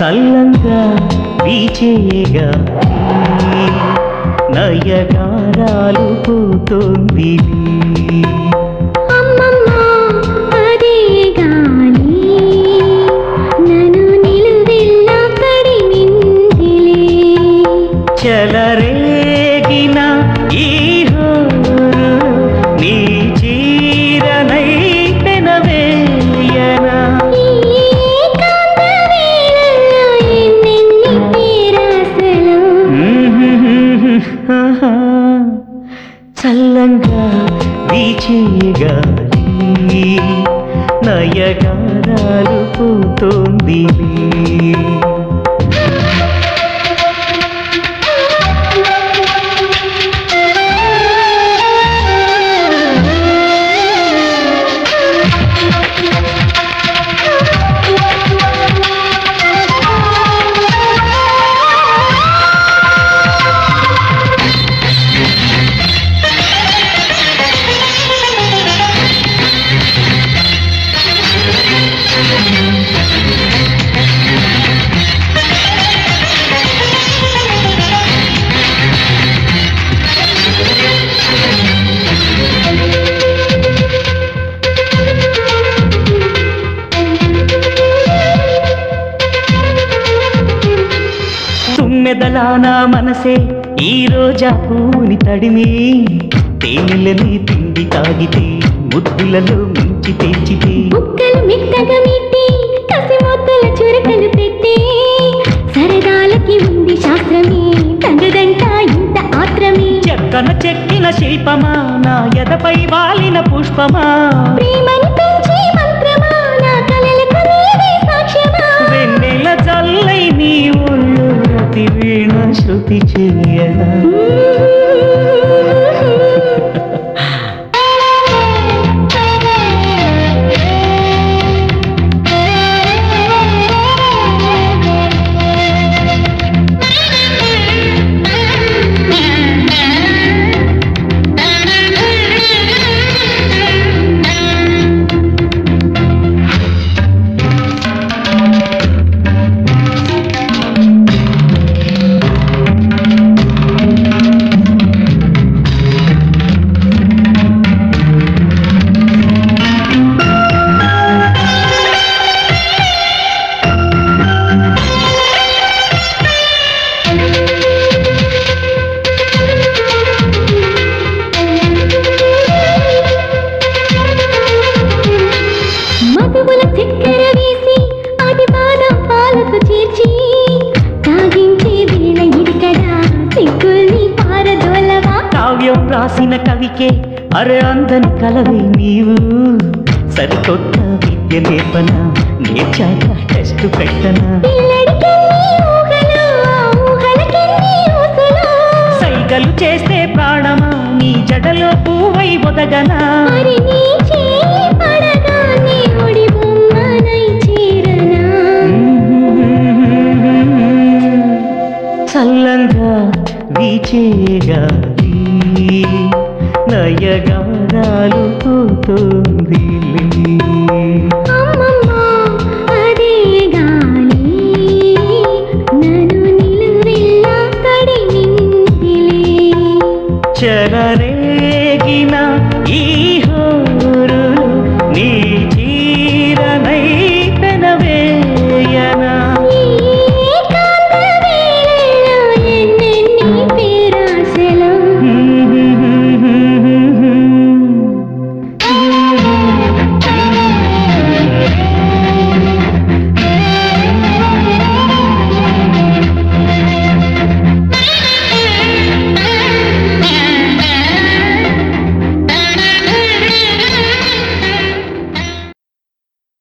చల్లంగా వీచేగా నయగారాలు పోతోంది అమ్మమ్మ అదే గాలి నన్ను నిలువెల్లా తడిమిందిలే చెలరేగిన ఈ హోరు నీ చీరనై పెనవేయనా ఈ ఏకాంత వేళల్లో ఎన్నెన్ని పేరాసలు చల్లంగా వీచేగాలి నయగారాలు పోతోంది తుమ్మెదలా నా మనసే ఈ రోజా పూని తడిమి తేనెలని తిండి తాగితే ముద్దులలో ముంచి తెచ్చితే బుక్కలు మెత్తగా మెట్టి కసిమొత్తుల చురకలు పెట్టి సరదాలకి ఉంది శాస్త్రమే తగదంట ఇంత ఆత్రమే చెక్కన చెక్కిన శిల్పమా నా ఎదపై వాలిన పుష్పమా ప్రేమని పెంచే మంత్రమా నా కలలకు నీవే సాక్ష్యమా వెన్నెల జల్లై నీ ఒళ్ళు రతి వీణ శృతి చేయనా మధువుల చక్కెర వేసి అది బాదం పాలకు చేర్చి తాగించే వేళ ఇది కదా సిగ్గుల్ని పారదోలవా కావ్యం రాసిన కవికే అరే అందని కలవి నీవు సరికొత్త విద్య నేర్పన నేర్చాక టెస్ట్ పెట్టనా పిల్లడికెన్ని ఊహలు ఆ ఊహలకెన్ని ఊసులు సైగలు చేస్తే ప్రాణమా నీ జడలో పువ్వై ఒదగనా మరి నీ చేయి పడగానే ఒడి బొమ్మనై చేరనా చల్లంగా వీచేగాలి నయగారాలు పోతోంది అమ్మమ్మ అదే గాలి నన్ను నిలువెల్లా తడిమిందిలే చరరే